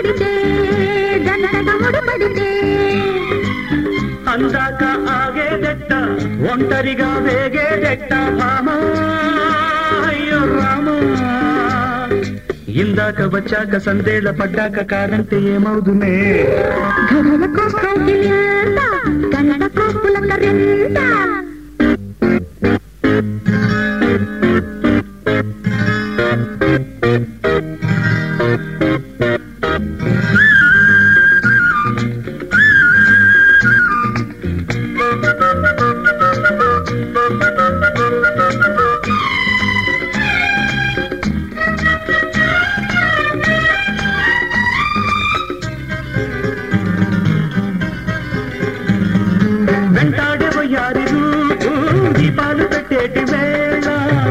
ముడిపడితే జంటగా ముడిపడితే అందాక ఆగేదెట్ట ఒంటరిగా వేగేదెట్ట భామా అయ్యో రామా ఇందాక వచ్చాక సందేళ్ళ పడ్డాక కారంటే ఏమవుదునే గడలకు కౌగిలింత గంటకు పులకరింత వెంటాడే వయ్యారి రూపు దీపాలు పెట్టేటి వేళ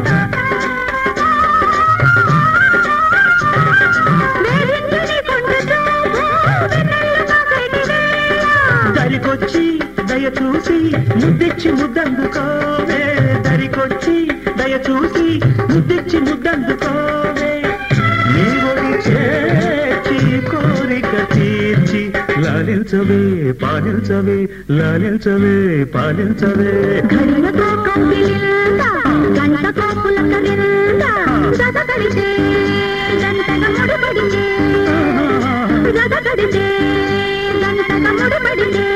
వేరింటిని పొందుతూ వెన్నెల మాగటి వేళ దరికొచ్చి దయ చూసి ముద్దిచ్చి ముద్దందుకోవే దరికొచ్చి దయ చూసి ముద్దిచ్చి ముద్దందుకోవే నీ ఒడి చేర్చి కోరిక తీర్చి లాలించవే పాలించవే లాలించవే పాలించవే గడలకు కౌగిలింత గంటకు పులకరింత జత కడితే జంటగా ముడిపడితే జత కడితే జంటగా ముడిపడితే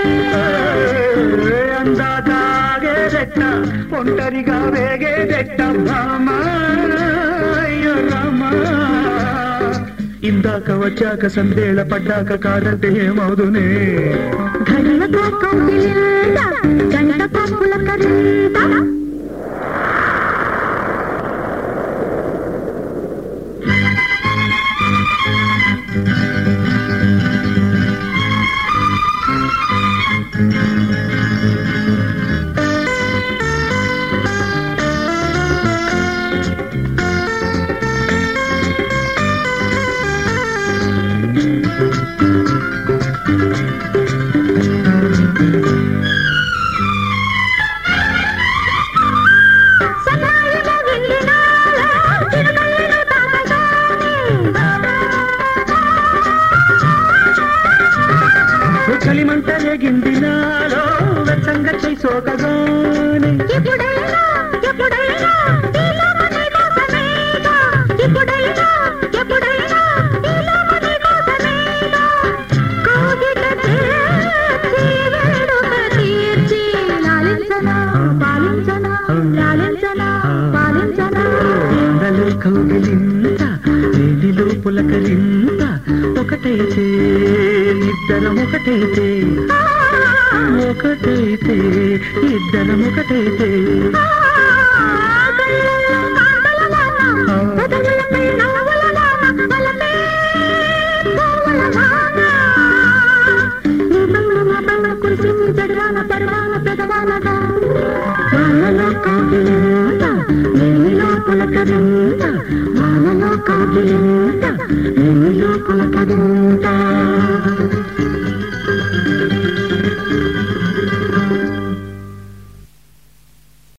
అందాదాగేదెట్ట ఒంటరిగా వేగేదెట్ట భామా అయ్యో రామా ఇందాక వచ్చాక సందేళ పడ్డాక కాదంటే ఏమవుదునే గడలకు కౌగిలింత గంటకు పులకరింత సన్నాయిలో విండినాలో చిరునవ్వులు తాకగానే చలిమంట రేగింది నాలో వెచ్చంగా చేయి సోకగానే ఎప్పుడైనా ఎప్పుడైనా నీలో మనీ కోసమేగా ఎప్పుడైనా ఎప్పుడైనా నీలో మనీ కోసమేగా కోగిట చేర్చి వేడుక తీర్చి లాలించనా పాలించనా లాలించనా పాలించనా ఎండలో కౌగిలింత వేడిలో పులకరింత ఒకటైతే ఇద్దరం ఒకటైతే ఒకటైతే ఇద్దరం ఒకటైతే వానలో కౌగిలింత నీలో పులకరింత వానలో కౌగిలింత నీలో పులకరింత